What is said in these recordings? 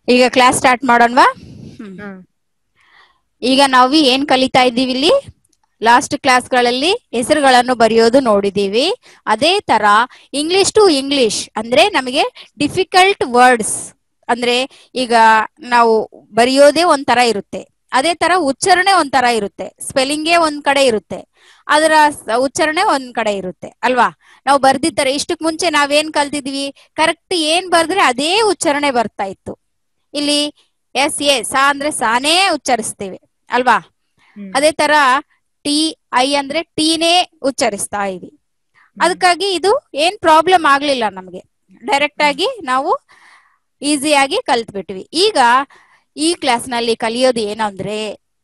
ಈಗ class start ಮಾಡೋಣವಾ ಹ್ಮ್. ಹಾ ಈಗ ನಾವು ಏನ್ ಕಲಿತಾ ಇದ್ದೀವಿ ಇಲ್ಲಿ ಲಾಸ್ಟ್ ಕ್ಲಾಸ್ಗಳಲ್ಲಿ ಹೆಸರುಗಳನ್ನು ಬರೆಯೋದು ನೋಡಿದೀವಿ ಅದೇ ತರ ಇಂಗ್ಲಿಷ್ ಟು ಇಂಗ್ಲಿಷ್ ಅಂದ್ರೆ ನಮಗೆ ಡಿಫಿಕಲ್ಟ್ ವರ್ಡ್ಸ್ ಅಂದ್ರೆ ಈಗ ನಾವು ಬರೆಯೋದೇ ಒಂಥರ ಇರುತ್ತೆ ಅದೇ ತರ ಉಚ್ಚಾರಣೆ ಒಂಥರ ಇರುತ್ತೆ ಸ್ಪೆಲ್ಲಿಂಗೇ ಒಂದ್ ಕಡೆ ಇರುತ್ತೆ ಅದರ ಸ- ಉಚ್ಚಾರಣೆ ಒಂದ್ ಕಡೆ ಇರುತ್ತೆ ಅಲ್ವಾ ನಾವು ಬರ್ದಿದ್ದಾರೆ ಇಷ್ಟಕ್ ಮುಂಚೆ ನಾವೇನ್ ಕಲ್ತಿದ್ವಿ ಕರೆಕ್ಟ್ ಏನ್ ಬರ್ದ್ರೆ ಅದೇ ಉಚ್ಚಾರಣೆ ಬರ್ತಾ ಇತ್ತು ಇಲ್ಲಿ ಎಸ್ ಎ ಸಾ ಅಂದ್ರೆ ಸಾನೇ ಉಚ್ಚರಿಸ್ತೀವಿ ಅಲ್ವಾ ಹ್ಮ್. ಅದೇ ತರ ಟಿ ಐ ಅಂದ್ರೆ ಟೀನೇ ಉಚ್ಚರಿಸ್ತಾ ಇವಿ ಅದಕ್ಕಾಗಿ ಇದು ಏನ್ ಪ್ರಾಬ್ಲಮ್ ಆಗ್ಲಿಲ್ಲ ನಮಗೆ ಡೈರೆಕ್ಟ್ ಆಗಿ ನಾವು ಈಸಿಯಾಗಿ ಕಲ್ತ್ಬಿಟ್ವಿ ಈಗ ಈ ಕ್ಲಾಸ್ ನಲ್ಲಿ ಕಲಿಯೋದು ಏನಂದ್ರೆ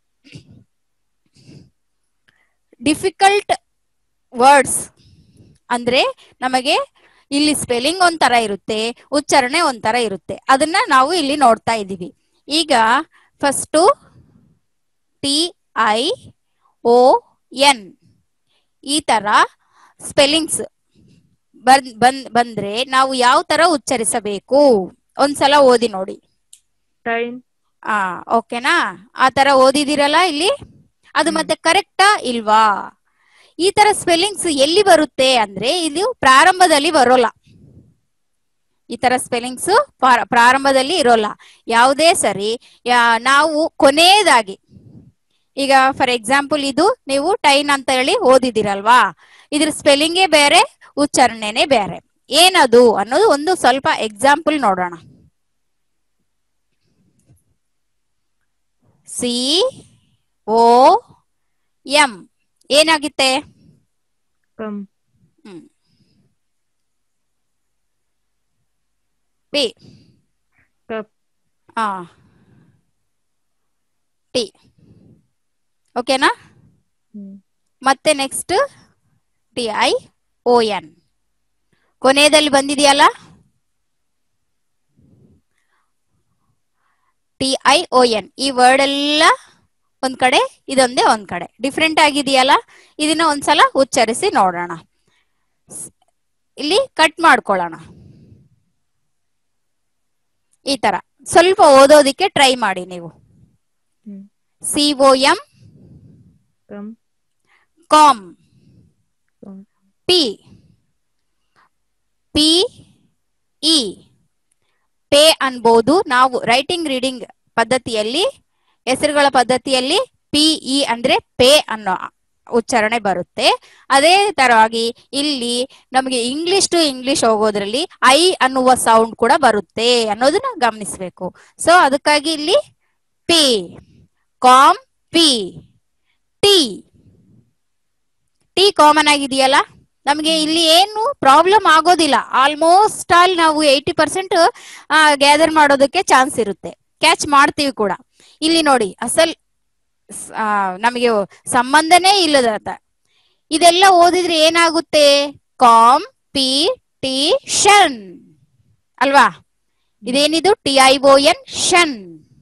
ಡಿಫಿಕಲ್ಟ್ ವರ್ಡ್ಸ್ ಅಂದ್ರೆ ನಮಗೆ ಇಲ್ಲಿ ಸ್ಪೆಲ್ಲಿಂಗ್ ಒಂಥರ ಇರುತ್ತೆ ಉಚ್ಚಾರಣೆ ಒಂಥರ ಇರುತ್ತೆ ಅದನ್ನ ನಾವು ಇಲ್ಲಿ ನೋಡ್ತಾ ಇದ್ದೀವಿ ಈಗ first T I O N ಈ ತರ ಸ್ಪೆಲ್ಲಿಂಗ್ಸ್ ಬಂದ್ ಬಂದ್ ಬಂದ್ರೆ ನಾವು ಯಾವ ತರ ಉಚ್ಚರಿಸಬೇಕು ಒಂದ್ಸಲ ಓದಿ ನೋಡಿ ಟೈನ್ ಆ ಓಕೆನಾ ಆ ತರ ಓದಿದಿರಲ್ಲ ಇಲ್ಲಿ ಅದು ಹ್ಮ್. ಮತ್ತೆ ಕರೆಕ್ಟಾ ಇಲ್ವಾ ಈ ತರ ಸ್ಪೆಲ್ಲಿಂಗ್ಸ್ ಎಲ್ಲಿ ಬರುತ್ತೆ ಅಂದ್ರೆ ಇದು ಪ್ರಾರಂಭದಲ್ಲಿ ಬರೋಲ್ಲ ಈ ತರ ಸ್ಪೆಲ್ಲಿಂಗ್ಸ್ ಪ್ರಾರಂಭದಲ್ಲಿ ಇರೋಲ್ಲ ಯಾವುದೇ ಸರಿ ಯಾ- ನಾವು ಕೊನೆಯದಾಗಿ ಈಗ ಫಾರ್ ಎಕ್ಸಾಂಪಲ್ ಇದು ನೀವು ಟೈನ್ ಅಂತ ಹೇಳಿ ಓದಿದಿರಲ್ವಾ ಇದ್ರ ಸ್ಪೆಲ್ಲಿಂಗೇ ಬೇರೆ ಉಚ್ಚಾರಣೆನೇ ಬೇರೆ ಏನದು ಅನ್ನೋದು ಒಂದು ಸ್ವಲ್ಪ ಎಕ್ಸಾಂಪಲ್ ನೋಡೋಣ ಸಿ ಓ ಎಂ ಏನಾಗುತ್ತೆ ಕಮ್ ಹ್ಮ್ ಪಿ ಕಪ್ ಆ ಟಿ ಓಕೆನಾ ಹ್ಮ್ ಮತ್ತೆ next T I O N ಕೊನೆಯಲ್ಲಿ ಬಂದಿದೆಯಲ್ಲ ಟಿ ಐ ಓ ಎನ್ ಈ ವರ್ಡ್ ಎಲ್ಲ ಒಂದ್ ಕಡೆ ಇದೊಂದೇ ಒಂದ್ ಕಡೆ ಡಿಫ್ರೆಂಟ್ ಆಗಿದೆಯಲ್ಲ ಇದನ್ನ ಒಂದ್ಸಲ ಉಚ್ಚರಿಸಿ ನೋಡೋಣ ಸ್- ಇಲ್ಲಿ ಕಟ್ ಮಾಡ್ಕೊಳ್ಳೋಣ ಈ ತರ ಸ್ವಲ್ಪ ಓದೋದಿಕ್ಕೆ ಟ್ರೈ ಮಾಡಿ ನೀವು hmm C O M com com com P P E pe ಅನ್ಬೋದು ನಾವು ರೈಟಿಂಗ್ ರೀಡಿಂಗ್ ಪದ್ಧತಿಯಲ್ಲಿ ಹೆಸರುಗಳ ಪದ್ಧತಿಯಲ್ಲಿ ಪಿ ಇ ಅಂದ್ರೆ ಪೇ ಅನ್ನೋ ಉಚ್ಚಾರಣೆ ಬರುತ್ತೆ ಅದೇ ತರವಾಗಿ ಇಲ್ಲಿ ನಮಗೆ ಇಂಗ್ಲಿಷ್ ಟು ಇಂಗ್ಲಿಷ್ ಹೋಗೋದ್ರಲ್ಲಿ ಐ ಅನ್ನುವ ಸೌಂಡ್ ಕೂಡ ಬರುತ್ತೆ ಅನ್ನೋದನ್ನ ಗಮನಿಸಬೇಕು ಸೊ ಅದಕ್ಕಾಗಿ ಇಲ್ಲಿ P com P T T common ಆಗಿದೆಯಲ್ಲ ನಮಗೆ ಇಲ್ಲಿ ಏನು ಪ್ರಾಬ್ಲಮ್ ಆಗೋದಿಲ್ಲ ಆಲ್ಮೋಸ್ಟ್ ಆಲ್ ನಾವು ಏಯ್ಟಿ ಪರ್ಸೆಂಟ್ ಗ್ಯಾದರ್ ಮಾಡೋದಕ್ಕೆ ಚಾನ್ಸ್ ಇರುತ್ತೆ ಕ್ಯಾಚ್ ಮಾಡ್ತೀವಿ ಕೂಡ ಇಲ್ಲಿ ನೋಡಿ ಅಸಲ್ ಸ್- ಆ, ನಮಗೆ ಸಂಬಂಧನೇ ಇಲ್ಲದ ಇದೆಲ್ಲ ಓದಿದ್ರೆ ಏನಾಗುತ್ತೆ ಕಾಮ್ ಪಿ ಟಿ ಷನ್ ಅಲ್ವಾ ಇದೇನಿದು T I O N shun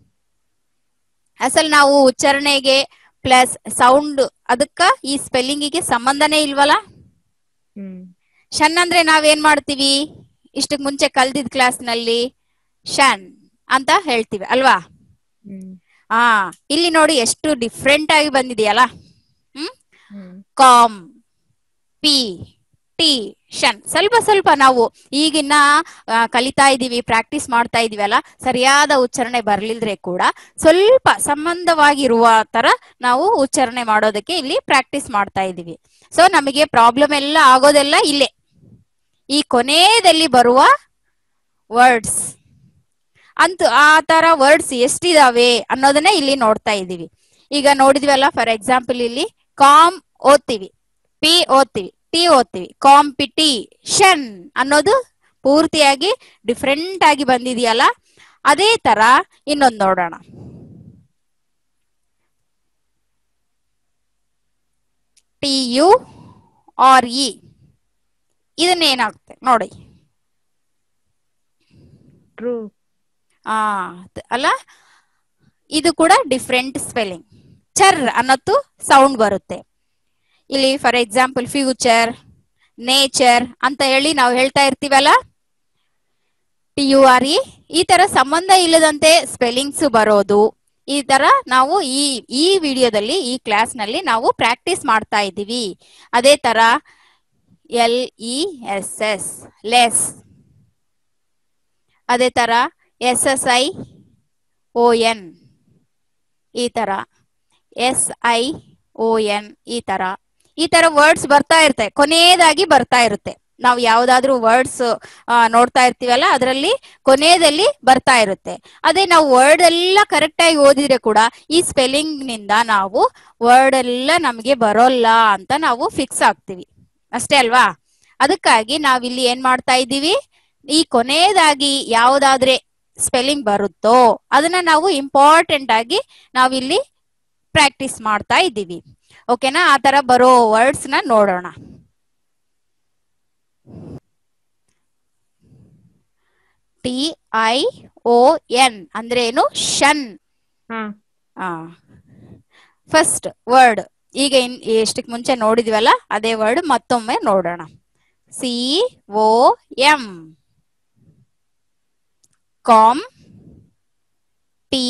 ಅಸಲ್ ನಾವು ಉಚ್ಚಾರಣೆಗೆ ಪ್ಲಸ್ ಸೌಂಡ್ ಅದಕ್ಕ ಈ ಸ್ಪೆಲ್ಲಿಂಗಿಗೆ ಸಂಬಂಧನೇ ಇಲ್ವಲ್ಲ ಹ್ಮ್ ಶನ್ ಅಂದ್ರೆ ನಾವೇನ್ ಮಾಡ್ತೀವಿ ಇಷ್ಟಕ್ ಮುಂಚೆ ಕಲ್ದಿದ್ ಕ್ಲಾಸ್ ನಲ್ಲಿ ಶನ್ ಅಂತ ಹೇಳ್ತೀವಿ ಅಲ್ವಾ ಹ್ಮ್ ಹಾ ಇಲ್ಲಿ ನೋಡಿ ಎಷ್ಟು ಡಿಫ್ರೆಂಟ್ ಆಗಿ ಬಂದಿದೆಯಲ್ಲ hmm hmm com P T shun ಸ್ವಲ್ಪ ಸ್ವಲ್ಪ ನಾವು ಈಗಿನ್ನ ಆ, ಕಲಿತಾ ಇದೀವಿ ಪ್ರಾಕ್ಟೀಸ್ ಮಾಡ್ತಾ ಇದೀವಲ್ಲ ಸರಿಯಾದ ಉಚ್ಚಾರಣೆ ಬರ್ಲಿಲ್ದ್ರೆ ಕೂಡ ಸ್ವಲ್ಪ ಸಂಬಂಧವಾಗಿರುವ ತರ ನಾವು ಉಚ್ಚಾರಣೆ ಮಾಡೋದಕ್ಕೆ ಇಲ್ಲಿ ಪ್ರಾಕ್ಟೀಸ್ ಮಾಡ್ತಾ ಇದೀವಿ ಸೊ ನಮಗೆ ಪ್ರಾಬ್ಲಮ್ ಎಲ್ಲ ಆಗೋದೆಲ್ಲ ಇಲ್ಲೇ ಈ ಕೊನೆಯಲ್ಲಿ ಬರುವ ವರ್ಡ್ಸ್ ಅಂತೂ ಆ ತರ ವರ್ಡ್ಸ್ ಎಷ್ಟಿದಾವೆ ಅನ್ನೋದನ್ನ ಇಲ್ಲಿ ನೋಡ್ತಾ ಇದೀವಿ ಈಗ ನೋಡಿದ್ವಲ್ಲ ಫಾರ್ ಎಕ್ಸಾಂಪಲ್ ಇಲ್ಲಿ ಕಾಮ್ ಓದ್ತೀವಿ ಪಿ ಓದ್ತೀವಿ ಟಿ ಓದ್ತೀವಿ ಕಾಂಪಿಟಿಷನ್ ಅನ್ನೋದು ಪೂರ್ತಿಯಾಗಿ ಡಿಫ್ರೆಂಟ್ ಆಗಿ ಬಂದಿದೆಯಲ್ಲ ಅದೇ ತರ ಇನ್ನೊಂದು ನೋಡೋಣ ಟಿ ಯು ಆರ್ ಇ ಇದನ್ನೇನಾಗುತ್ತೆ ನೋಡಿ ಟ್ರೂ ಆ ತ- ಅಲ್ಲ ಇದು ಕೂಡ ಡಿಫ್ರೆಂಟ್ ಸ್ಪೆಲ್ಲಿಂಗ್ ಚರ್ ಅನ್ನೋದು ಸೌಂಡ್ ಬರುತ್ತೆ ಇಲ್ಲಿ ಫಾರ್ ಎಕ್ಸಾಂಪಲ್ ಫ್ಯೂಚರ್ ನೇಚರ್ ಅಂತ ಹೇಳಿ ನಾವು ಹೇಳ್ತಾ ಇರ್ತೀವಲ್ಲ ಟಿ ಯು ಆರ್ ಇ ಈ ತರ ಸಂಬಂಧ ಇಲ್ಲದಂತೆ ಸ್ಪೆಲ್ಲಿಂಗ್ಸ್ ಬರೋದು ಈ ತರ ನಾವು ಈ ಈ ವಿಡಿಯೋದಲ್ಲಿ ಈ ಕ್ಲಾಸ್ ನಲ್ಲಿ ನಾವು ಪ್ರಾಕ್ಟೀಸ್ ಮಾಡ್ತಾ ಇದ್ದೀವಿ ಅದೇ ತರ L E S S less ಅದೇ ತರ S S I O N ಈ ತರ ಎಸ್ ಐ ಓ ಎನ್ ಈ ತರ ಈ ತರ ವರ್ಡ್ಸ್ ಬರ್ತಾ ಇರುತ್ತೆ ಕೊನೆಯದಾಗಿ ಬರ್ತಾ ಇರುತ್ತೆ ನಾವು ಯಾವ್ದಾದ್ರು ವರ್ಡ್ಸ್ ನೋಡ್ತಾ ಇರ್ತೀವಲ್ಲ ಅದರಲ್ಲಿ ಕೊನೆಯದಲ್ಲಿ ಬರ್ತಾ ಇರುತ್ತೆ ಅದೇ ನಾವು ವರ್ಡ್ ಎಲ್ಲ ಕರೆಕ್ಟ್ ಆಗಿ ಓದಿದ್ರೆ ಕೂಡ ಈ ಸ್ಪೆಲ್ಲಿಂಗ್ ನಿಂದ ನಾವು ವರ್ಡ್ ಎಲ್ಲ ನಮಗೆ ಬರೋಲ್ಲ ಅಂತ ನಾವು ಫಿಕ್ಸ್ ಆಗ್ತೀವಿ ಅಷ್ಟೇ ಅಲ್ವಾ ಅದಕ್ಕಾಗಿ ನಾವಿಲ್ಲಿ ಏನ್ ಮಾಡ್ತಾ ಇದ್ದೀವಿ ಈ ಕೊನೆಯದಾಗಿ ಯಾವ್ದಾದ್ರೆ ಸ್ಪೆಲ್ಲಿಂಗ್ ಬರುತ್ತೋ ಅದನ್ನ ನಾವು ಇಂಪಾರ್ಟೆಂಟ್ ಆಗಿ ನಾವಿಲ್ಲಿ ಪ್ರಾಕ್ಟೀಸ್ ಮಾಡ್ತಾ ಇದ್ದೀವಿ ಓಕೆನಾ ಆ ತರ ಬರೋ ವರ್ಡ್ಸ್ ನ ನೋಡೋಣ ಟಿ ಐ ಓ ಎನ್ ಅಂದ್ರೆ ಏನು ಷನ್ ಹಾ ಫಸ್ಟ್ ವರ್ಡ್ ಈಗ ಇನ್ ಎಷ್ಟಕ್ ಮುಂಚೆ ನೋಡಿದ್ವಲ್ಲ ಅದೇ ವರ್ಡ್ ಮತ್ತೊಮ್ಮೆ ನೋಡೋಣ C O M com T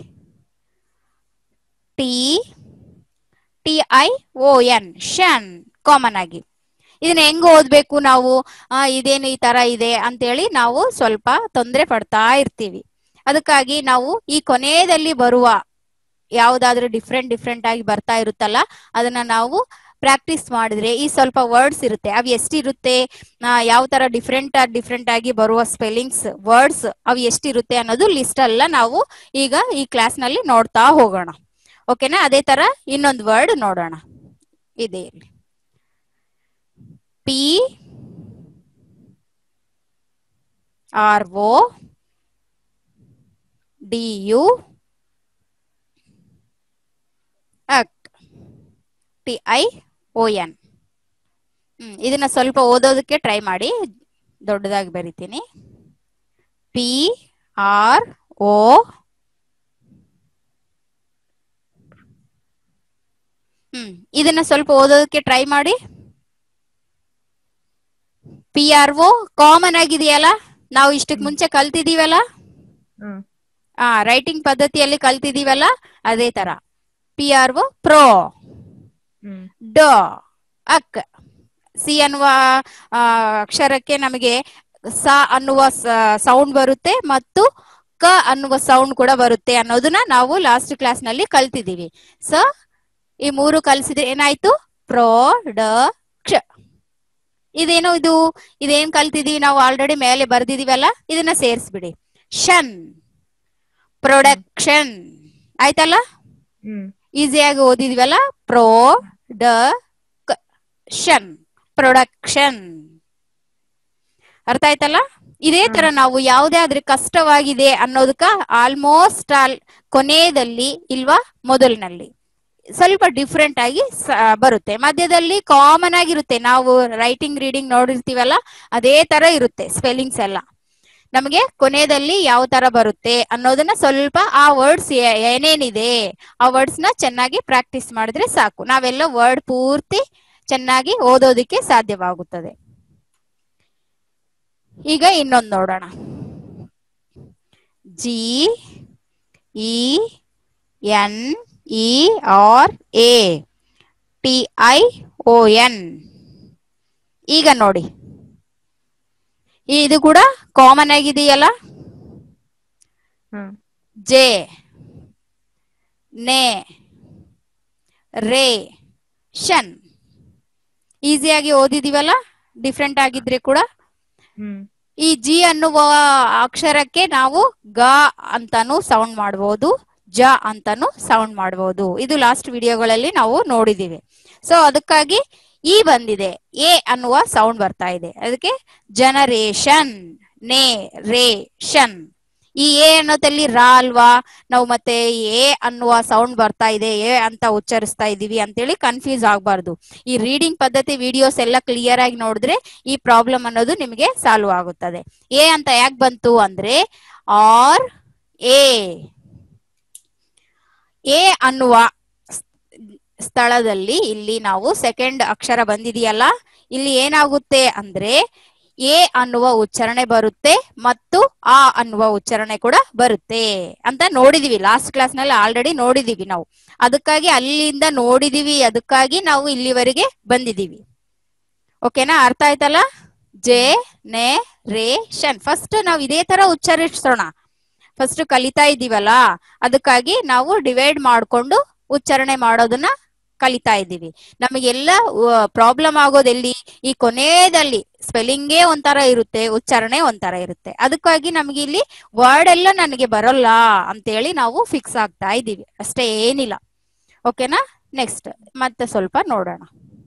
T T I O N shun common ಆಗಿ ಇದನ್ನ ಹೆಂಗ್ ಓದ್ಬೇಕು ನಾವು ಆ ಇದೇನು ಈ ತರ ಇದೆ ಅಂತೇಳಿ ನಾವು ಸ್ವಲ್ಪ ತೊಂದರೆ ಪಡ್ತಾ ಇರ್ತೀವಿ ಅದಕ್ಕಾಗಿ ನಾವು ಈ ಕೊನೆಯಲ್ಲಿ ಬರುವ ಯಾವ್ದಾದ್ರು ಡಿಫ್ರೆಂಟ್ ಡಿಫ್ರೆಂಟ್ ಆಗಿ ಬರ್ತಾ ಇರುತ್ತಲ್ಲ ಅದನ್ನ ನಾವು ಪ್ರಾಕ್ಟೀಸ್ ಮಾಡಿದ್ರೆ ಈ ಸ್ವಲ್ಪ ವರ್ಡ್ಸ್ ಇರುತ್ತೆ ಅವು ಎಷ್ಟಿರುತ್ತೆ ಯಾವ ತರ ಡಿಫ್ರೆಂಟ್ ಡಿಫ್ರೆಂಟ್ ಆಗಿ ಬರುವ ಸ್ಪೆಲ್ಲಿಂಗ್ಸ್ ವರ್ಡ್ಸ್ ಅವು ಎಷ್ಟಿರುತ್ತೆ ಅನ್ನೋದು ಲಿಸ್ಟ್ ಎಲ್ಲ ನಾವು ಈಗ ಈ ಕ್ಲಾಸ್ ನಲ್ಲಿ ನೋಡ್ತಾ ಹೋಗೋಣ ಓಕೆನಾ ಅದೇ ತರ ಇನ್ನೊಂದು ವರ್ಡ್ ನೋಡೋಣ ಇದೆ ಇಲ್ಲಿ P R O D U uck T I O N hmm ಇದನ್ನ ಸ್ವಲ್ಪ ಓದೋದಕ್ಕೆ ಟ್ರೈ ಮಾಡಿ ದೊಡ್ಡದಾಗಿ ಬರಿತೀನಿ ಪಿ ಆರ್ ಓ ಹ್ಮ್ ಇದನ್ನ ಸ್ವಲ್ಪ ಓದೋದಕ್ಕೆ ಟ್ರೈ ಮಾಡಿ ಪಿ ಆರ್ ಒ ಕಾಮನ್ ಆಗಿದೆಯಲ್ಲ ನಾವು ಇಷ್ಟಕ್ ಮುಂಚೆ ಕಲ್ತಿದೀವಲ್ಲ ಹ್ಮ್ ಆ ರೈಟಿಂಗ್ ಪದ್ಧತಿಯಲ್ಲಿ ಕಲ್ತಿದೀವಲ್ಲ ಅದೇ ತರ P R O pro hmm ಡ ಅಕ್ ಸಿ ಅನ್ನುವ ಆ, ಅಕ್ಷರಕ್ಕೆ ನಮಗೆ ಸ ಅನ್ನುವ ಸೌಂಡ್ ಬರುತ್ತೆ ಮತ್ತು ಕ ಅನ್ನುವ ಸೌಂಡ್ ಕೂಡ ಬರುತ್ತೆ ಅನ್ನೋದನ್ನ ನಾವು ಲಾಸ್ಟ್ ಕ್ಲಾಸ್ ನಲ್ಲಿ ಕಲ್ತಿದೀವಿ ಸೊ ಈ ಮೂರು ಕಲಿಸಿದ್ರೆ ಏನಾಯ್ತು ಪ್ರೋ ಡ ಕ್ಷ ಇದೇನು ಇದು ಇದೇನ್ ಕಲ್ತಿದೀವಿ ನಾವು ಆಲ್ರೆಡಿ ಮೇಲೆ ಬರ್ದಿದೀವಲ್ಲ ಇದನ್ನ ಸೇರಿಸ್ಬಿಡಿ ಷನ್ ಪ್ರೊಡಕ್ಷನ್ ಆಯ್ತಲ್ಲ ಹ್ಮ್ ಈಸಿಯಾಗಿ ಓದಿದ್ವಲ್ಲ ಪ್ರೊ ಡ ಷನ್ ಪ್ರೊಡಕ್ಷನ್ ಅರ್ಥ ಆಯ್ತಲ್ಲ ಇದೇ ತರ ನಾವು ಯಾವುದೇ ಆದ್ರೆ ಕಷ್ಟವಾಗಿದೆ ಅನ್ನೋದಕ್ಕ ಆಲ್ಮೋಸ್ಟ್ ಆಲ್ ಕೊನೆಯಲ್ಲಿ ಇಲ್ವಾ ಮೊದಲಿನಲ್ಲಿ ಸ್ವಲ್ಪ ಡಿಫ್ರೆಂಟ್ ಆಗಿ ಸ- ಬರುತ್ತೆ ಮಧ್ಯದಲ್ಲಿ ಕಾಮನ್ ಆಗಿರುತ್ತೆ ನಾವು ರೈಟಿಂಗ್ ರೀಡಿಂಗ್ ನೋಡಿರ್ತೀವಲ್ಲ ಅದೇ ತರ ಇರುತ್ತೆ ಸ್ಪೆಲ್ಲಿಂಗ್ಸ್ ಎಲ್ಲ ನಮಗೆ ಕೊನೆಯಲ್ಲಿ ಯಾವ ತರ ಬರುತ್ತೆ ಅನ್ನೋದನ್ನ ಸ್ವಲ್ಪ ಆ ವರ್ಡ್ಸ್ ಏನೇನಿದೆ ಆ ವರ್ಡ್ಸ್ ನ ಚೆನ್ನಾಗಿ ಪ್ರಾಕ್ಟೀಸ್ ಮಾಡಿದ್ರೆ ಸಾಕು ನಾವೆಲ್ಲ ವರ್ಡ್ ಪೂರ್ತಿ ಚೆನ್ನಾಗಿ ಓದೋದಕ್ಕೆ ಸಾಧ್ಯವಾಗುತ್ತದೆ ಈಗ ಇನ್ನೊಂದು ನೋಡೋಣ G E N E R A T I O N ಈಗ ನೋಡಿ ಇದು ಕೂಡ ಕಾಮನ್ ಆಗಿದೆಯಲ್ಲ ಹಾ ಜೆ ನೆ ರೇ ಶನ್ ಈಸಿಯಾಗಿ ಓದಿದೀವಲ್ಲ ಡಿಫ್ರೆಂಟ್ ಆಗಿದ್ರೆ ಕೂಡ ಹ್ಮ್ ಈ ಜಿ ಅನ್ನುವ ಅಕ್ಷರಕ್ಕೆ ನಾವು ಗ ಅಂತಾನು ಸೌಂಡ್ ಮಾಡಬಹುದು ಜ ಅಂತಾನು ಸೌಂಡ್ ಮಾಡಬಹುದು ಇದು ಲಾಸ್ಟ್ ವಿಡಿಯೋಗಳಲ್ಲಿ ನಾವು ನೋಡಿದೀವಿ ಸೊ ಅದಕ್ಕಾಗಿ ಈ ಬಂದಿದೆ ಎ ಅನ್ನುವ ಸೌಂಡ್ ಬರ್ತಾ ಇದೆ ಅದಕ್ಕೆ ಜನರೇಷನ್ ನೇ ರೇ ಶನ್ ಈ ಎ ಅನ್ನೋದಲ್ಲಿ ರಾ ಅಲ್ವಾ ನಾವು ಮತ್ತೆ ಎ ಅನ್ನುವ ಸೌಂಡ್ ಬರ್ತಾ ಇದೆ ಎ ಅಂತ ಉಚ್ಚರಿಸ್ತಾ ಇದೀವಿ ಅಂತೇಳಿ ಕನ್ಫ್ಯೂಸ್ ಆಗ್ಬಾರ್ದು ಈ ರೀಡಿಂಗ್ ಪದ್ಧತಿ ವಿಡಿಯೋಸ್ ಎಲ್ಲ ಕ್ಲಿಯರ್ ಆಗಿ ನೋಡಿದ್ರೆ ಈ ಪ್ರಾಬ್ಲಮ್ ಅನ್ನೋದು ನಿಮಗೆ ಸಾಲ್ವ್ ಆಗುತ್ತದೆ ಎ ಅಂತ ಯಾಕೆ ಬಂತು ಅಂದ್ರೆ ಆರ್ ಎ ಎ ಅನ್ನುವ ಸ್- ಸ್ಥಳದಲ್ಲಿ ಇಲ್ಲಿ ನಾವು ಸೆಕೆಂಡ್ ಅಕ್ಷರ ಬಂದಿದೆಯಲ್ಲ ಇಲ್ಲಿ ಏನಾಗುತ್ತೆ ಅಂದ್ರೆ ಎ ಅನ್ನುವ ಉಚ್ಚಾರಣೆ ಬರುತ್ತೆ ಮತ್ತು ಆ ಅನ್ನುವ ಉಚ್ಚಾರಣೆ ಕೂಡ ಬರುತ್ತೆ ಅಂತ ನೋಡಿದೀವಿ ಲಾಸ್ಟ್ ಕ್ಲಾಸ್ ನಲ್ಲಿ ಆಲ್ರೆಡಿ ನೋಡಿದೀವಿ ನಾವು ಅದಕ್ಕಾಗಿ ಅಲ್ಲಿಂದ ನೋಡಿದೀವಿ ಅದಕ್ಕಾಗಿ ನಾವು ಇಲ್ಲಿವರೆಗೆ ಬಂದಿದೀವಿ ಓಕೆನಾ ಅರ್ಥ ಆಯ್ತಲ್ಲ ಜೆ ನೆ ರೇ ಶನ್ ಫಸ್ಟ್ ನಾವು ಇದೇ ತರ ಉಚ್ಚರಿಸೋಣ ಫಸ್ಟ್ ಕಲಿತಾ ಇದ್ದೀವಲ್ಲ ಅದಕ್ಕಾಗಿ ನಾವು ಡಿವೈಡ್ ಮಾಡ್ಕೊಂಡು ಉಚ್ಚಾರಣೆ ಮಾಡೋದನ್ನ ಕಲಿತಾ ಇದ್ದೀವಿ ನಮಗೆಲ್ಲ ಪ್ರಾಬ್ಲಮ್ ಆಗೋದೆಲ್ಲಿ ಈ ಕೊನೆಯಲ್ಲಿ ಸ್ಪೆಲ್ಲಿಂಗೇ ಒಂಥರ ಇರುತ್ತೆ ಉಚ್ಚಾರಣೆ ಒಂಥರ ಇರುತ್ತೆ ಅದಕ್ಕಾಗಿ ನಮಗೆ ಇಲ್ಲಿ ವರ್ಡ್ ಎಲ್ಲ ನನಗೆ ಬರಲ್ಲ ಅಂತೇಳಿ ನಾವು ಫಿಕ್ಸ್ ಆಗ್ತಾ ಇದ್ದೀವಿ ಅಷ್ಟೇ ಏನಿಲ್ಲ ಓಕೆನಾ ನೆಕ್ಸ್ಟ್ ಮತ್ತೆ ಸ್ವಲ್ಪ ನೋಡೋಣ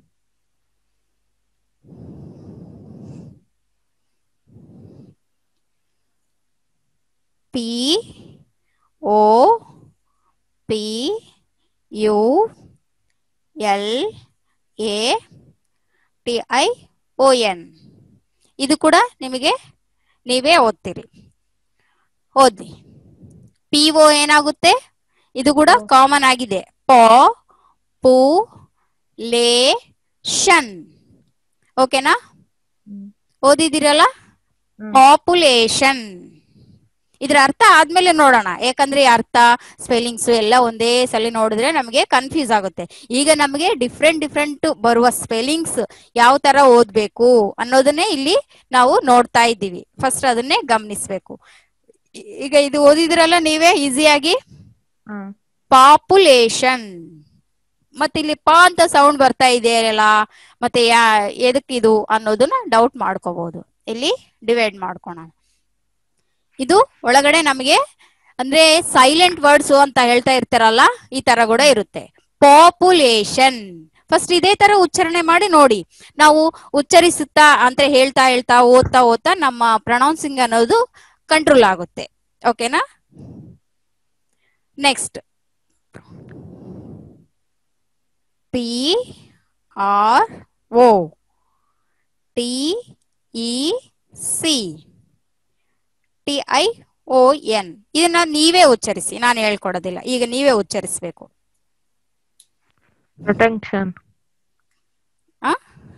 P O P U L A T I O N ಇದು ಕೂಡ ನಿಮಗೆ ನೀವೇ ಓದ್ತೀರಿ ಓದಿ ಪಿ ಓ ಏನಾಗುತ್ತೆ ಇದು ಕೂಡ ಕಾಮನ್ ಆಗಿದೆ ಪ ಪು ಲೇ ಶನ್ ಓಕೆನಾ ಹ್ಮ್. ಓದಿದಿರಲ್ಲ ಹ್ಮ್. ಪಾಪ್ಯುಲೇಷನ್ ಇದ್ರ ಅರ್ಥ ಆದ್ಮೇಲೆ ನೋಡೋಣ ಯಾಕಂದ್ರೆ ಈ ಅರ್ಥ ಸ್ಪೆಲ್ಲಿಂಗ್ಸ್ ಎಲ್ಲ ಒಂದೇ ಸಲ ನೋಡಿದ್ರೆ ನಮಗೆ ಕನ್ಫ್ಯೂಸ್ ಆಗುತ್ತೆ ಈಗ ನಮಗೆ ಡಿಫ್ರೆಂಟ್ ಡಿಫ್ರೆಂಟ್ ಬರುವ ಸ್ಪೆಲ್ಲಿಂಗ್ಸ್ ಯಾವ ತರ ಓದ್ಬೇಕು ಅನ್ನೋದನ್ನೇ ಇಲ್ಲಿ ನಾವು ನೋಡ್ತಾ ಇದ್ದೀವಿ ಫಸ್ಟ್ ಅದನ್ನೇ ಗಮನಿಸ್ಬೇಕು ಈ- ಈಗ ಇದು ಓದಿದ್ರಲ್ಲ ನೀವೇ ಈಸಿಯಾಗಿ ಹಾ ಪಾಪ್ಯುಲೇಷನ್ ಮತ್ತೆ ಇಲ್ಲಿ ಪ ಅಂತ ಸೌಂಡ್ ಬರ್ತಾ ಇದೆಯಲ್ಲ ಮತ್ತೆ ಯಾ ಎದಕ್ಕಿದು ಅನ್ನೋದನ್ನ ಡೌಟ್ ಮಾಡ್ಕೋಬಹುದು ಇಲ್ಲಿ ಡಿವೈಡ್ ಮಾಡ್ಕೋಣ ಇದು ಒಳಗಡೆ ನಮಗೆ ಅಂದ್ರೆ ಸೈಲೆಂಟ್ ವರ್ಡ್ಸ್ ಅಂತ ಹೇಳ್ತಾ ಇರ್ತಾರಲ್ಲ ಈ ತರ ಕೂಡ ಇರುತ್ತೆ ಪಾಪ್ಯುಲೇಷನ್ ಫಸ್ಟ್ ಇದೇ ತರ ಉಚ್ಚಾರಣೆ ಮಾಡಿ ನೋಡಿ ನಾವು ಉಚ್ಚರಿಸುತ್ತಾ ಅಂತ ಹೇಳ್ತಾ ಹೇಳ್ತಾ ಓದ್ತಾ ಓದ್ತಾ ನಮ್ಮ ಪ್ರೊನೌನ್ಸಿಂಗ್ ಅನ್ನೋದು ಕಂಟ್ರೋಲ್ ಆಗುತ್ತೆ ಓಕೆನಾ next P R O T E C T I O N ಇದನ್ನ ನೀವೇ ಉಚ್ಚರಿಸಿ ನಾನು ಹೇಳ್ಕೊಡೋದಿಲ್ಲ ಈಗ ನೀವೇ ಉಚ್ಚರಿಸ್ಬೇಕು ಪ್ರೊಟೆಕ್ಷನ್ ಆ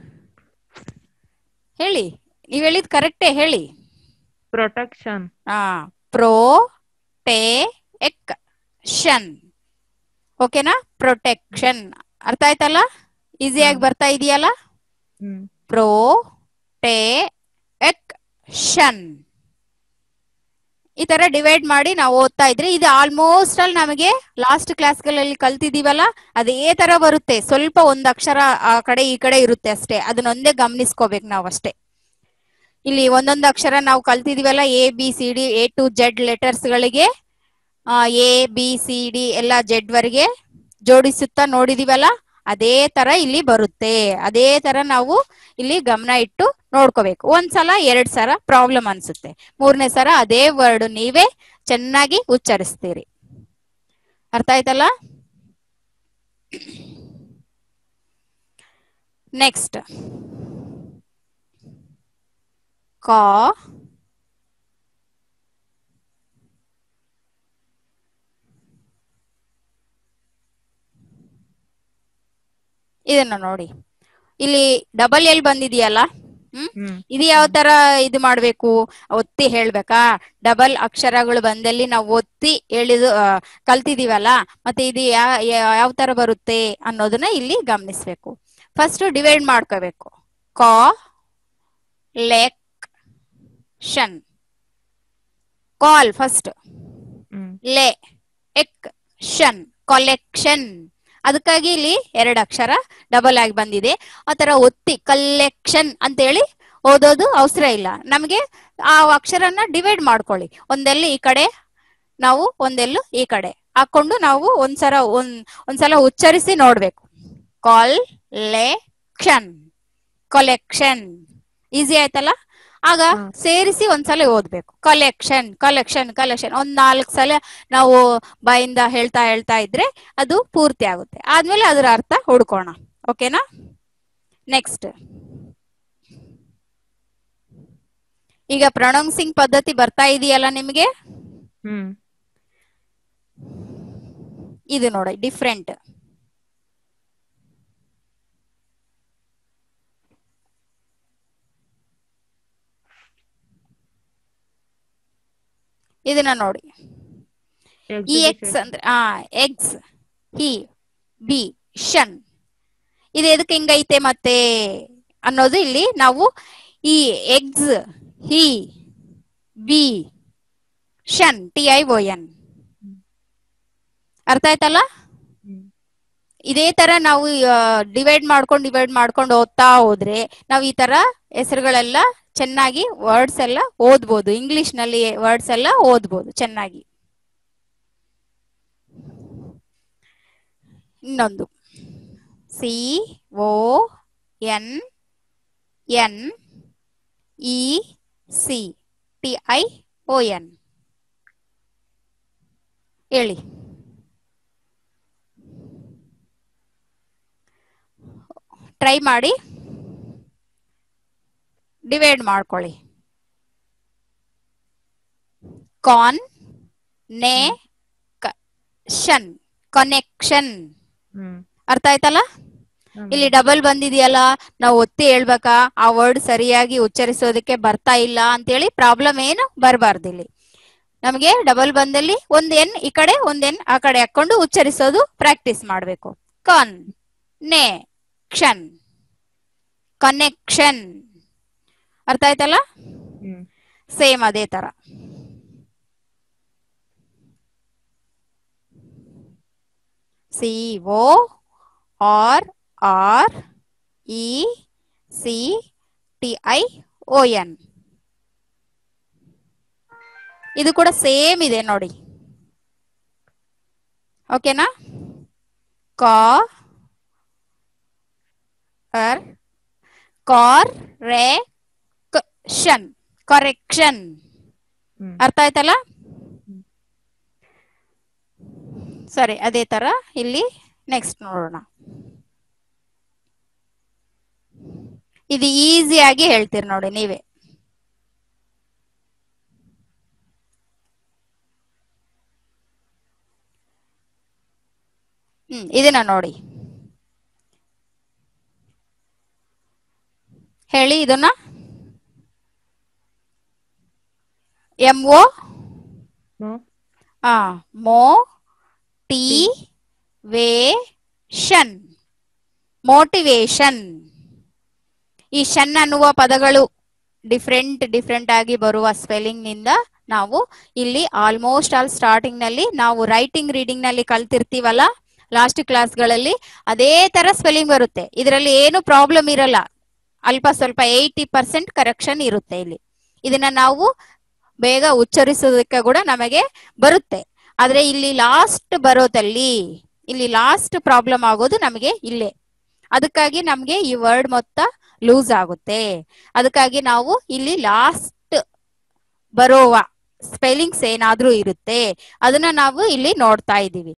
ಹೇಳಿ ನೀವ್ ಹೇಳಿದ್ ಕರೆಕ್ಟೇ ಹೇಳಿ ಪ್ರೊಟೆಕ್ಷನ್ ಆ ಪ್ರೋ ಟೆ ಎಕ್ ಷನ್ ಓಕೆನಾ ಪ್ರೊಟೆಕ್ಷನ್ ಅರ್ಥ ಆಯ್ತಲ್ಲ ಈಸಿಯಾಗಿ ಹಾ. ಬರ್ತಾ ಇದೆಯಲ್ಲ ಹ್ಮ್ ಪ್ರೋ ಟೆ ಎಕ್ ಷನ್ ಈ ತರ ಡಿವೈಡ್ ಮಾಡಿ ನಾವು ಓದ್ತಾ ಇದ್ರೆ ಇದು ಆಲ್ಮೋಸ್ಟ್ ಅಲ್ಲಿ ನಮಗೆ ಲಾಸ್ಟ್ ಕ್ಲಾಸ್ಗಳಲ್ಲಿ ಕಲ್ತಿದೀವಲ್ಲ ಅದೇ ತರ ಬರುತ್ತೆ ಸ್ವಲ್ಪ ಒಂದ್ ಅಕ್ಷರ ಆ ಕಡೆ ಈ ಕಡೆ ಇರುತ್ತೆ ಅಷ್ಟೇ ಅದನ್ನೊಂದೇ ಗಮನಿಸ್ಕೋಬೇಕು ನಾವು ಅಷ್ಟೇ ಇಲ್ಲಿ ಒಂದೊಂದು ಅಕ್ಷರ ನಾವು ಕಲ್ತಿದೀವಲ್ಲ A B C D A to Z letters ಗಳಿಗೆ ಎ ಬಿ ಸಿ ಡಿ ಎಲ್ಲ ಜೆಡ್ ವರೆಗೆ ಜೋಡಿಸುತ್ತಾ ನೋಡಿದೀವಲ್ಲ ಅದೇ ತರ ಇಲ್ಲಿ ಬರುತ್ತೆ ಅದೇ ತರ ನಾವು ಇಲ್ಲಿ ಗಮನ ಇಟ್ಟು ನೋಡ್ಕೋಬೇಕು ಒಂದ್ಸಲ ಎರಡ್ ಸಲ ಪ್ರಾಬ್ಲಮ್ ಅನ್ಸುತ್ತೆ ಮೂರನೇ ಸಲ ಅದೇ ವರ್ಡ್ ನೀವೇ ಚೆನ್ನಾಗಿ ಉಚ್ಚರಿಸ್ತೀರಿ ಅರ್ಥ ಆಯ್ತಲ್ಲ ನೆಕ್ಸ್ಟ್ ಕಾ ಇದನ್ನ ನೋಡಿ ಇಲ್ಲಿ ಡಬಲ್ ಎಲ್ ಬಂದಿದೆಯಲ್ಲ ಹ್ಮ್ ಹ್ಮ್ ಇದು ಯಾವ ತರ ಇದು ಮಾಡ್ಬೇಕು ಒತ್ತಿ ಹೇಳ್ಬೇಕಾ ಡಬಲ್ ಅಕ್ಷರಗಳು ಬಂದಲ್ಲಿ ನಾವು ಒತ್ತಿ ಹೇಳಿದು ಆ, ಕಲ್ತಿದೀವಲ್ಲ ಮತ್ತೆ ಇದು ಯಾ- ಯಾ- ಯಾವ ತರ ಬರುತ್ತೆ ಅನ್ನೋದನ್ನ ಇಲ್ಲಿ ಗಮನಿಸ್ಬೇಕು ಫಸ್ಟ್ ಡಿವೈಡ್ ಮಾಡ್ಕೋಬೇಕು ಕಾ ಲೆಕ್ ಷನ್ ಕಾಲ್ ಫಸ್ಟ್ ಹ್ಮ್ ಲೆ ಎಕ್ ಷನ್ ಕಲೆಕ್ಷನ್ ಅದಕ್ಕಾಗಿ ಇಲ್ಲಿ ಎರಡು ಅಕ್ಷರ ಡಬಲ್ ಆಗಿ ಬಂದಿದೆ ಆ ತರ ಒತ್ತಿ ಕಲೆಕ್ಷನ್ ಅಂತ ಹೇಳಿ ಓದೋದು ಅವಸರ ಇಲ್ಲ ನಮಗೆ ಆ ಅಕ್ಷರನ ಡಿವೈಡ್ ಮಾಡ್ಕೊಳ್ಳಿ ಒಂದೆಲ್ಲಿ ಈ ಕಡೆ ನಾವು ಒಂದೆಲ್ಲು ಈ ಕಡೆ ಹಾಕೊಂಡು ನಾವು ಒಂದ್ಸಲ ಒಂದ್ ಒಂದ್ಸಲ ಉಚ್ಚರಿಸಿ ನೋಡ್ಬೇಕು ಕಾಲ್ ಲೆ ಕ್ಷನ್ ಕಲೆಕ್ಷನ್ ಈಸಿ ಆಯ್ತಲ್ಲ ಆಗ ಹ್ಮ್. ಸೇರಿಸಿ ಒಂದ್ಸಲ ಓದ್ಬೇಕು ಕಲೆಕ್ಷನ್ ಕಲೆಕ್ಷನ್ ಕಲೆಕ್ಷನ್ ಒಂದ್ ನಾಲ್ಕು ಸಲ ನಾವು ಬಾಯಿಂದ ಹೇಳ್ತಾ ಹೇಳ್ತಾ ಇದ್ರೆ ಅದು ಪೂರ್ತಿ ಆಗುತ್ತೆ ಆದ್ಮೇಲೆ ಅದರ ಅರ್ಥ ಹುಡ್ಕೋಣ ಓಕೆನಾ ನೆಕ್ಸ್ಟ್ ಈಗ ಪ್ರೊನೌನ್ಸಿಂಗ್ ಪದ್ಧತಿ ಬರ್ತಾ ಇದೆಯಲ್ಲ ನಿಮಗೆ ಹ್ಮ್ ಇದು ನೋಡಿ ಡಿಫ್ರೆಂಟ್ ಇದನ್ನ ನೋಡಿ ಈ ಎಕ್ಸ್ Exhibition. ಅಂದ್ರೆ ಆ ಎಗ್ಸ್ ಹಿ ಬಿ ಷನ್ ಇದು ಎದಕ್ಕೆ ಹಿಂಗೈತೆ ಮತ್ತೆ ಅನ್ನೋದು ಇಲ್ಲಿ ನಾವು ಈ exhibition T I O N ಅರ್ಥ ಆಯ್ತಲ್ಲ ಹ್ಮ್. ಇದೇ ತರ ನಾವು ಡಿವೈಡ್ ಮಾಡ್ಕೊಂಡು ಡಿವೈಡ್ ಮಾಡ್ಕೊಂಡು ಓದ್ತಾ ಹೋದ್ರೆ ನಾವು ಈ ತರ ಹೆಸರುಗಳೆಲ್ಲ ಚೆನ್ನಾಗಿ ವರ್ಡ್ಸ್ ಎಲ್ಲ ಓದ್ಬೋದು ಇಂಗ್ಲಿಷ್ ನಲ್ಲಿ ವರ್ಡ್ಸ್ ಎಲ್ಲ ಓದ್ಬೋದು ಚೆನ್ನಾಗಿ ಇನ್ನೊಂದು C O N N E C T I O N ಹೇಳಿ ಟ್ರೈ ಮಾಡಿ ಡಿವೈಡ್ ಮಾಡ್ಕೊಳ್ಳಿ ಕಾನ್ ನೆ ಷನ್ ಕನೆಕ್ಷನ್ ಹ್ಮ್ ಅರ್ಥ ಆಯ್ತಲ್ಲ ಹ್ಮ್. ಇಲ್ಲಿ ಡಬಲ್ ಬಂದಿದೆಯಲ್ಲ ನಾವು ಒತ್ತಿ ಹೇಳ್ಬೇಕಾ ಆ ವರ್ಡ್ ಸರಿಯಾಗಿ ಉಚ್ಚರಿಸೋದಕ್ಕೆ ಬರ್ತಾ ಇಲ್ಲ ಅಂತೇಳಿ ಪ್ರಾಬ್ಲಮ್ ಏನು ಬರಬಾರ್ದು ಇಲ್ಲಿ ನಮಗೆ ಡಬಲ್ ಬಂದಲ್ಲಿ ಒಂದ್ ಎನ್ ಈ ಕಡೆ ಒಂದ್ ಎನ್ ಆ ಕಡೆ ಹಾಕೊಂಡು ಉಚ್ಚರಿಸೋದು ಪ್ರಾಕ್ಟೀಸ್ ಮಾಡ್ಬೇಕು ಕಾನ್ ನೆ ಕ್ಷನ್ ಕನೆಕ್ಷನ್ ಅರ್ಥ ಆಯ್ತಲ್ಲ ಹ್ಮ್ ಸೇಮ್ ಅದೇ ತರ C O R R E C T I O N ಇದು ಕೂಡ ಸೇಮ್ ಇದೆ ನೋಡಿ ಓಕೆನಾ ಕಾ ಅರ್ ಕಾರ್ ರೇ ಕ್ಷನ್ ಕರೆಕ್ಷನ್ ಹ್ಮ್ ಅರ್ಥ ಆಯ್ತಲ್ಲ ಸರಿ ಅದೇ ತರ ಇಲ್ಲಿ ನೆಕ್ಸ್ಟ್ ನೋಡೋಣ ಇದು ಈಸಿಯಾಗಿ ಹೇಳ್ತೀರಿ ನೋಡಿ ನೀವೇ ಹ್ಮ್ ಇದನ್ನ ನೋಡಿ ಹೇಳಿ ಇದನ್ನ ಎಂ ಓ ನೋ ಆ ಮೋ ಟಿ ವೇ ಷನ್ ಮೋಟಿವೇಶನ್ ಈ ಷನ್ ಅನ್ನುವ ಪದಗಳು ಡಿಫ್ರೆಂಟ್ ಡಿಫ್ರೆಂಟ್ ಆಗಿ ಬರುವ ಸ್ಪೆಲ್ಲಿಂಗ್ ನಿಂದ ನಾವು ಇಲ್ಲಿ ಆಲ್ಮೋಸ್ಟ್ ಆಲ್ ಸ್ಟಾರ್ಟಿಂಗ್ ನಲ್ಲಿ ನಾವು ರೈಟಿಂಗ್ ರೀಡಿಂಗ್ ನಲ್ಲಿ ಕಲ್ತಿರ್ತೀವಲ್ಲ ಲಾಸ್ಟ್ ಕ್ಲಾಸ್ಗಳಲ್ಲಿ ಅದೇ ತರ ಸ್ಪೆಲ್ಲಿಂಗ್ ಬರುತ್ತೆ ಇದರಲ್ಲಿ ಏನು ಪ್ರಾಬ್ಲಮ್ ಇರಲ್ಲ ಅಲ್ಪ ಸ್ವಲ್ಪ ಏಯ್ಟಿ ಪರ್ಸೆಂಟ್ ಕರೆಕ್ಷನ್ ಇರುತ್ತೆ ಇಲ್ಲಿ ಇದನ್ನ ನಾವು ಬೇಗ ಉಚ್ಚರಿಸೋದಕ್ಕೆ ಕೂಡ ನಮಗೆ ಬರುತ್ತೆ ಆದ್ರೆ ಇಲ್ಲಿ ಲಾಸ್ಟ್ ಬರೋದಲ್ಲಿ ಇಲ್ಲಿ ಲಾಸ್ಟ್ ಪ್ರಾಬ್ಲಮ್ ಆಗೋದು ನಮಗೆ ಇಲ್ಲೇ ಅದಕ್ಕಾಗಿ ನಮ್ಗೆ ಈ ವರ್ಡ್ ಮೊತ್ತ ಲೂಸ್ ಆಗುತ್ತೆ ಅದಕ್ಕಾಗಿ ನಾವು ಇಲ್ಲಿ ಲಾಸ್ಟ್ ಬರೋವ ಸ್ಪೆಲ್ಲಿಂಗ್ಸ್ ಏನಾದ್ರೂ ಇರುತ್ತೆ ಅದನ್ನ ನಾವು ಇಲ್ಲಿ ನೋಡ್ತಾ ಇದ್ದೀವಿ